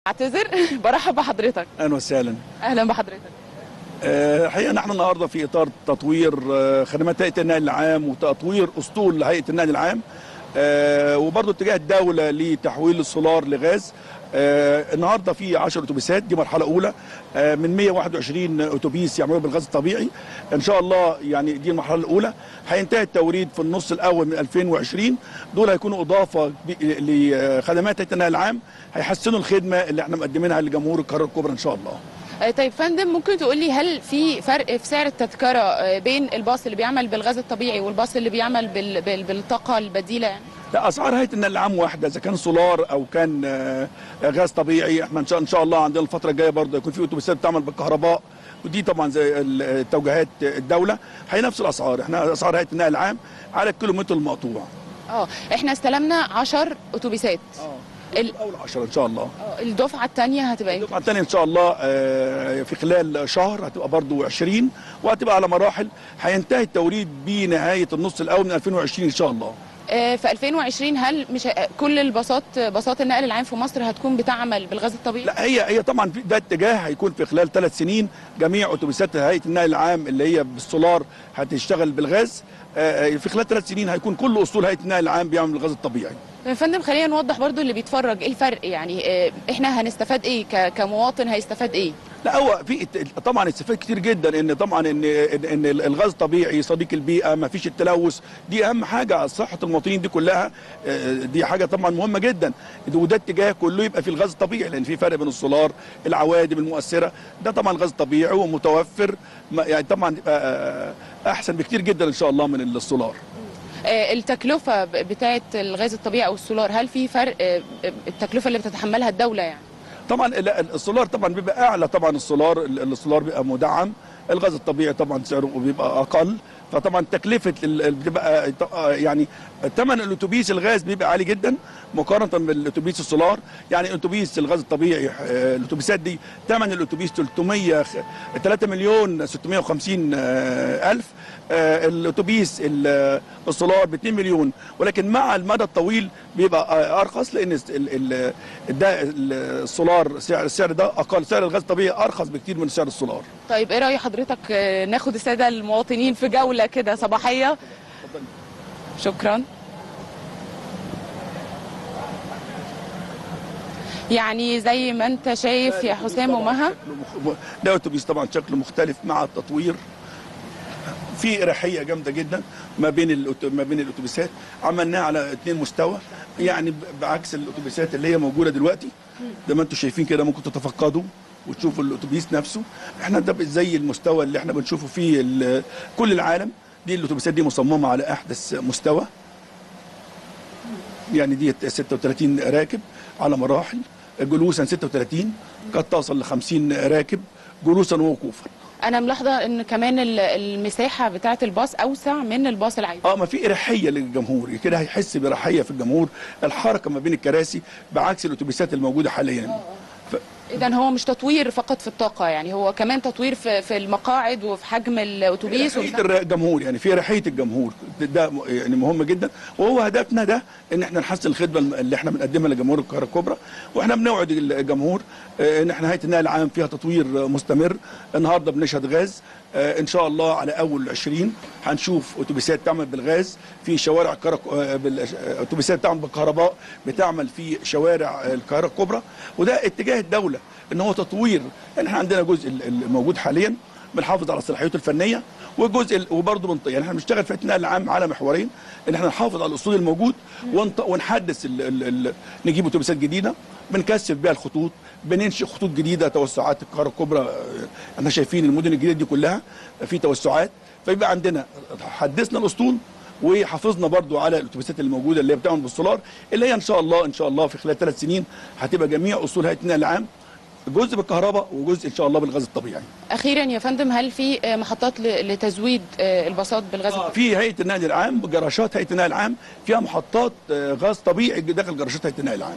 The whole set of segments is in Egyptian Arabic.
اعتذر برحب بحضرتك اهلا وسهلا اهلا بحضرتك آه، الحقيقه نحن النهارده في اطار تطوير آه، خدمات هيئه النقل العام وتطوير اسطول هيئه النقل العام آه، وبرضه اتجاه الدوله لتحويل السولار لغاز آه، النهارده في 10 اتوبيسات دي مرحله اولى آه، من 121 اتوبيس يعملوا بالغاز الطبيعي ان شاء الله يعني دي المرحله الاولى هينتهي التوريد في النص الاول من 2020 دول هيكونوا اضافه ب- لخدمات هيئه النقل العام هيحسنوا الخدمه اللي احنا مقدمينها لجمهور القاره الكبرى ان شاء الله آه، طيب فندم ممكن تقول لي هل في فرق في سعر التذكره آه، بين الباص اللي بيعمل بالغاز الطبيعي والباص اللي بيعمل بال... بال... بالطاقه البديله يعني لا اسعار هيئه النقل العام واحده اذا كان سولار او كان آه، غاز طبيعي احنا ان شاء ان شاء الله عندنا الفتره الجايه برضه يكون في اتوبيسات بتعمل بالكهرباء ودي طبعا زي ال- توجيهات الدوله هي نفس الاسعار احنا اسعار هيئه النقل العام على الكيلومتر المقطوع اه احنا استلمنا 10 اتوبيسات ال... اول 10 ان شاء الله آه، الدفعه الثانيه هتبقى ايه الدفعه الثانيه ان شاء الله آه، في خلال شهر هتبقى برضه 20 وهتبقى على مراحل هينتهي التوريد بنهايه النص الاول من 2020 ان شاء الله آه، في 2020 هل مش ه- كل الباصات باصات النقل العام في مصر هتكون بتعمل بالغاز الطبيعي لا هي هي طبعا في ده اتجاه هيكون في خلال ثلاث سنين جميع اتوبيسات هيئه النقل العام اللي هي بالسولار هتشتغل بالغاز آه، آه، في خلال ثلاث سنين هيكون كل اسطول هيئه النقل العام بيعمل بالغاز الطبيعي يا فندم خلينا نوضح برضو اللي بيتفرج ايه الفرق يعني آه، احنا هنستفاد ايه ك- كمواطن هيستفاد ايه لا هو في الت- طبعا استفاد كتير جدا ان طبعا ان ان إن الغاز طبيعي صديق البيئه ما فيش التلوث دي اهم حاجه على صحه المواطنين دي كلها آه، دي حاجه طبعا مهمه جدا وده اتجاه كله يبقى في الغاز الطبيعي لان في فرق بين السولار العوادم المؤثره ده طبعا الغاز الطبيعي ومتوفر ما- يعني طبعا يبقى آه، احسن بكتير جدا ان شاء الله من السولار آه، التكلفه ب- بتاعه الغاز الطبيعي او السولار هل في فرق آه، التكلفه اللي بتتحملها الدوله يعني طبعا لا، السولار طبعا بيبقى اعلى طبعا السولار ال- السولار بيبقى مدعم الغاز الطبيعي طبعا سعره بيبقى اقل فطبعا تكلفه ال- ال- بتبقى ط- يعني ثمن الاتوبيس الغاز بيبقى عالي جدا مقارنه بالاتوبيس السولار يعني اتوبيس الغاز الطبيعي آه، الاتوبيسات دي ثمن الاتوبيس 300 خ- 3 مليون 650 آه، الف آه، الاتوبيس ال- السولار ب 2 مليون ولكن مع المدى الطويل بيبقى آه، ارخص لان الس- ال- ال- ده السولار سعر السعر ده اقل سعر الغاز الطبيعي ارخص بكتير من سعر السولار طيب ايه راي حضرتك آه، ناخد الساده المواطنين في جوله كده صباحيه شكرا يعني زي ما انت شايف يا حسام ومها شكله مخ- ده اتوبيس طبعا شكله مختلف مع التطوير في اريحيه جامده جدا ما بين الأتو- ما بين الاتوبيسات عملناه على اثنين مستوى يعني ب- بعكس الاتوبيسات اللي هي موجوده دلوقتي زي ما انتم شايفين كده ممكن تتفقدوا وتشوفوا الاتوبيس نفسه احنا ده زي المستوى اللي احنا بنشوفه في ال- كل العالم دي الاتوبيسات دي مصممه على احدث مستوى يعني دي 36 راكب على مراحل جلوسا 36 قد تصل ل 50 راكب جلوسا ووقوفا انا ملاحظه ان كمان ال- المساحه بتاعه الباص اوسع من الباص العادي اه ما في اريحيه للجمهور كده هيحس باريحيه في الجمهور الحركه ما بين الكراسي بعكس الاتوبيسات الموجوده حاليا ف... اذا هو مش تطوير فقط في الطاقه يعني هو كمان تطوير في في المقاعد وفي حجم الاتوبيس اريحيه وفي الر- الجمهور يعني في اريحيه الجمهور ده م- يعني مهم جدا وهو هدفنا ده ان احنا نحسن الخدمه الم- اللي احنا بنقدمها لجمهور القاهره الكبرى واحنا بنوعد الجمهور آه، ان احنا هيئه النقل العام فيها تطوير آه، مستمر النهارده بنشهد غاز آه، ان شاء الله على اول 20 هنشوف اتوبيسات تعمل بالغاز في شوارع القاهره آه، بال- آه، اتوبيسات تعمل بالكهرباء بتعمل في شوارع آه، القاهره الكبرى وده اتجاه الدوله ان هو تطوير يعني احنا عندنا جزء ال- الموجود حاليا بنحافظ على صلاحيته الفنيه والجزء ال- وبرضه بنط... يعني احنا بنشتغل في النقل العام على محورين ان احنا نحافظ على الاصول الموجود ونط... ونحدث ال... ال... ال... نجيب اتوبيسات جديده بنكثف بيها الخطوط بننشئ خطوط جديده توسعات القاهره الكبرى آه، احنا شايفين المدن الجديده دي كلها في توسعات فيبقى عندنا حدثنا الاسطول وحافظنا برضو على الاتوبيسات اللي موجوده اللي هي بتعمل بالسولار اللي هي ان شاء الله ان شاء الله في خلال ثلاث سنين هتبقى جميع اصول هيئه النقل العام جزء بالكهرباء وجزء ان شاء الله بالغاز الطبيعي اخيرا يا فندم هل في آه، محطات ل- لتزويد آه، الباصات بالغاز آه، الطبيعي؟ في هيئه النقل العام جراشات هيئه النقل العام فيها محطات آه، غاز طبيعي داخل جراشات هيئه النقل العام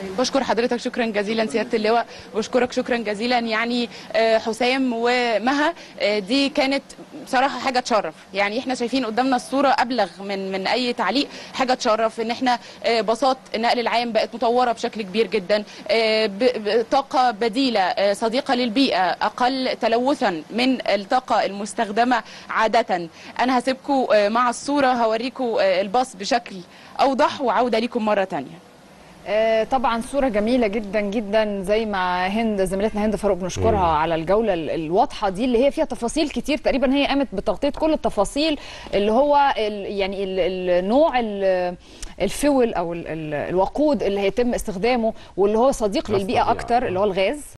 بشكر حضرتك شكرا جزيلا سياده اللواء بشكرك شكرا جزيلا يعني آه، حسام ومها آه، دي كانت بصراحه حاجه تشرف يعني احنا شايفين قدامنا الصوره ابلغ من من اي تعليق حاجه تشرف ان احنا آه، باصات النقل العام بقت مطوره بشكل كبير جدا آه، ب- ب- طاقه بديله آه، صديقه للبيئه اقل تلوثا من الطاقه المستخدمه عاده انا هسيبكم آه، مع الصوره هوريكم آه، الباص بشكل اوضح وعوده ليكم مره تانية آه، طبعا صورة جميلة جدا جدا زي ما هند زميلتنا هند فاروق بنشكرها على الجولة ال- الواضحة دي اللي هي فيها تفاصيل كتير تقريبا هي قامت بتغطية كل التفاصيل اللي هو ال يعني ال- النوع ال- الفول او ال- ال- الوقود اللي هيتم استخدامه واللي هو صديق غاز للبيئة طبيعي. اكتر اللي هو الغاز